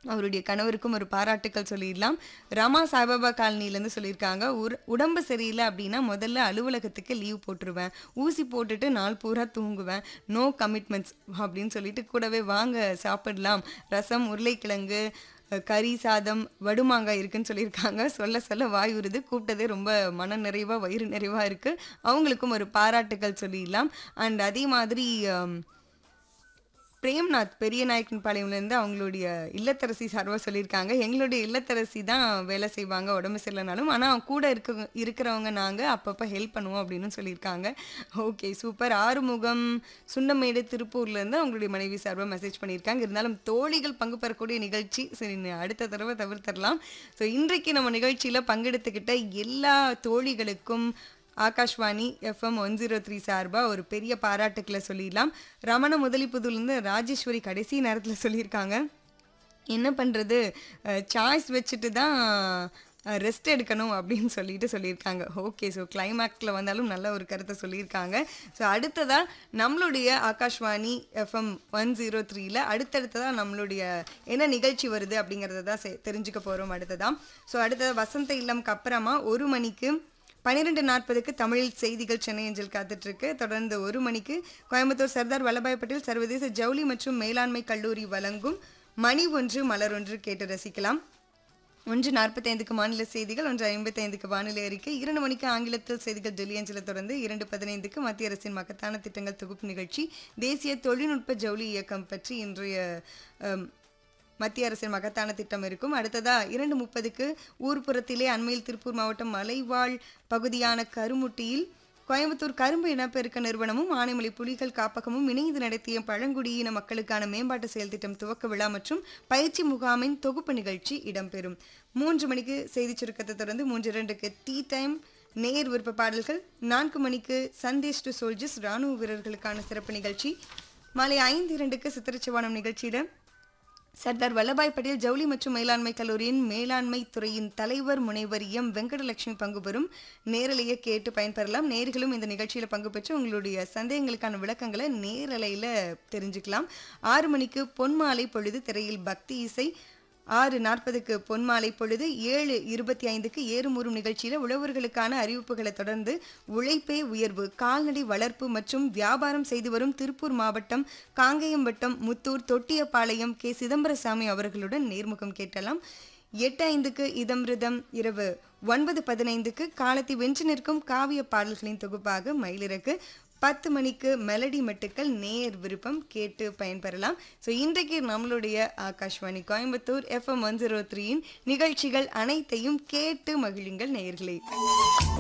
அவருடைய கணவருக்கும் ஒரு பாராட்டுக்கள் சொல்லிடலாம் ராமா சாய்பாபா காலனிலேருந்து சொல்லியிருக்காங்க உர் உடம்பு சரியில்லை அப்படின்னா முதல்ல அலுவலகத்துக்கு லீவ் போட்டுருவேன் ஊசி போட்டுட்டு நாள் பூரா தூங்குவேன் நோ கமிட்மெண்ட்ஸ் அப்படின்னு சொல்லிட்டு கூடவே வாங்க சாப்பிடலாம் ரசம் உருளைக்கிழங்கு அஹ், கறி சாதம் வடுமாங்காய் இருக்குன்னு சொல்லியிருக்காங்க சொல்ல சொல்ல வாய் உருது கூப்பிட்டதே ரொம்ப மன நிறைவா வயிறு நிறைவா இருக்கு அவங்களுக்கும் ஒரு பாராட்டுக்கள் சொல்லிடலாம் அண்ட் அதே மாதிரி ஆம், பிரேம்நாத் பெரிய நாயக்கன் பாளையம்லேருந்து அவங்களுடைய இல்லத்தரசி சார்பாக சொல்லியிருக்காங்க எங்களுடைய இல்லத்தரசி தான் வேலை செய்வாங்க உடம்பு சரியில்லைனாலும் ஆனால் கூட இருக்க இருக்கிறவங்க நாங்கள் அப்பப்போ ஹெல்ப் பண்ணுவோம் அப்படின்னு சொல்லியிருக்காங்க ஓகே சூப்பர் ஆறுமுகம் சுண்ணமேடு திருப்பூர்லேருந்து அவங்களுடைய மனைவி சார்பாக மெசேஜ் பண்ணியிருக்காங்க இருந்தாலும் தோழிகள் பங்கு பெறக்கூடிய நிகழ்ச்சி சரி நீ அடுத்த தடவை தவிர்த்தரலாம் ஸோ இன்றைக்கு நம்ம நிகழ்ச்சியில் பங்கெடுத்துக்கிட்ட எல்லா தோழிகளுக்கும் Akashvani FM one zero three சார்பாக ஒரு பெரிய பாராட்டுக்களை சொல்லிடலாம் ரமண முதலிப்புதுலேருந்து ராஜேஸ்வரி கடைசி நேரத்தில் சொல்லியிருக்காங்க என்ன பண்ணுறது சாய்ஸ் வச்சுட்டு தான் ரெஸ்ட் எடுக்கணும் அப்படின்னு சொல்லிட்டு சொல்லியிருக்காங்க ஓகே ஸோ கிளைமேக்ஸில் வந்தாலும் நல்ல ஒரு கருத்தை சொல்லியிருக்காங்க ஸோ அடுத்ததாக நம்மளுடைய ஆகாஷ்வாணி எஃப்எம் ஒன் ஜீரோ த்ரீல அடுத்தடுத்ததாக நம்மளுடைய என்ன நிகழ்ச்சி வருது அப்படிங்கிறத தான் செ- தெரிஞ்சுக்க போகிறோம் அடுத்ததான் ஸோ அடுத்தது வசந்த இல்லம்க்கு அப்புறமா ஒரு மணிக்கு பன்னிரெண்டு நாற்பதுக்கு தமிழில் செய்திகள் சென்னை அஞ்சல் காத்துட்டு இருக்கு தொடர்ந்து ஒரு மணிக்கு கோயம்புத்தூர் சர்தார் வல்லபாய் பட்டேல் சர்வதேச ஜவுளி மற்றும் மேலாண்மை கல்லூரி வழங்கும் மணி ஒன்று மலர் ஒன்று கேட்டு ரசிக்கலாம் ஒன்று நாற்பத்தைந்துக்கு மாநில செய்திகள் ஒன்று ஐம்பத்தைந்துக்கு வானிலை அறிக்கை இரண்டு மணிக்கு ஆங்கிலத்தில் செய்திகள் டெல்லி அஞ்சலை தொடர்ந்து இரண்டு பதினைந்துக்கு மத்திய அரசின் மகத்தான திட்டங்கள் தொகுப்பு நிகழ்ச்சி தேசிய தொழில்நுட்ப ஜவுளி இயக்கம் பற்றி இன்றைய அம், மத்திய அரசின் மகத்தான திட்டம் இருக்கும் அடுத்ததா இரண்டு முப்பதுக்கு ஊர்ப்புறத்திலே அண்மையில் திருப்பூர் மாவட்டம் மலைவாழ் பகுதியான கருமுட்டியில் கோயம்புத்தூர் கரும்பு இனப்பெருக்க நிறுவனமும் ஆனைமலை புலிகள் காப்பகமும் இணைந்து நடத்திய பழங்குடியின மக்களுக்கான மேம்பாட்டு செயல் திட்டம் துவக்க விழா மற்றும் பயிற்சி முகாமின் தொகுப்பு நிகழ்ச்சி இடம்பெறும் மூன்று மணிக்கு செய்தி சுருக்கத்தை தொடர்ந்து மூன்று இரண்டுக்கு டீ டைம் நேர் விருப்ப பாடல்கள் நான்கு மணிக்கு சந்தேஷ் டு சோல்ஜர்ஸ் ராணுவ வீரர்களுக்கான சிறப்பு நிகழ்ச்சி மாலை ஐந்து இரண்டுக்கு சித்திரச்சிவானம் நிகழ்ச்சியிடம் சர்தார் வல்லபாய் பட்டேல் ஜவுளி மற்றும் மேலாண்மை கல்லூரியின் மேலாண்மை துறையின் தலைவர் முனைவர் எம் வெங்கடலட்சுமி பங்கு பெறும் நேரலையை கேட்டு பயன்பெறலாம் நேர்களும் இந்த நிகழ்ச்சியில் பங்கு பெற்று உங்களுடைய சந்தேகங்களுக்கான விளக்கங்களை நேரலையில் தெரிஞ்சுக்கலாம் ஆறு மணிக்கு பொன்மாலை பொழுது திரையில் பக்தி இசை ஆறு நாற்பதுக்கு பொன்மாலை பொழுது ஏழு இருபத்தி ஐந்துக்கு ஏறுமுறும் நிகழ்ச்சியில் உழவர்களுக்கான அறிவிப்புகளை தொடர்ந்து உழைப்பே உயர்வு கால்நடை வளர்ப்பு மற்றும் வியாபாரம் செய்து வரும் திருப்பூர் மாவட்டம் காங்கேயம் வட்டம் முத்தூர் தொட்டியப்பாளையம் கே சிதம்பரசாமி அவர்களுடன் நேர்முகம் கேட்டலாம் எட்டு ஐந்துக்கு இதம்ருதம் இரவு ஒன்பது பதினைந்துக்கு காலத்தை வென்று நிற்கும் காவிய பாடல்களின் தொகுப்பாக மயிலிறக்கு பத்து மணிக்கு மெலடி மெட்டுக்கள் நேர் விருப்பம் கேட்டு பயன்பெறலாம் ஸோ இன்றைக்கு நம்மளுடைய Akashvani Coimbatore FM one zero த்ரீயின் நிகழ்ச்சிகள் அனைத்தையும் கேட்டு மகிழுங்கள் நேயர்களே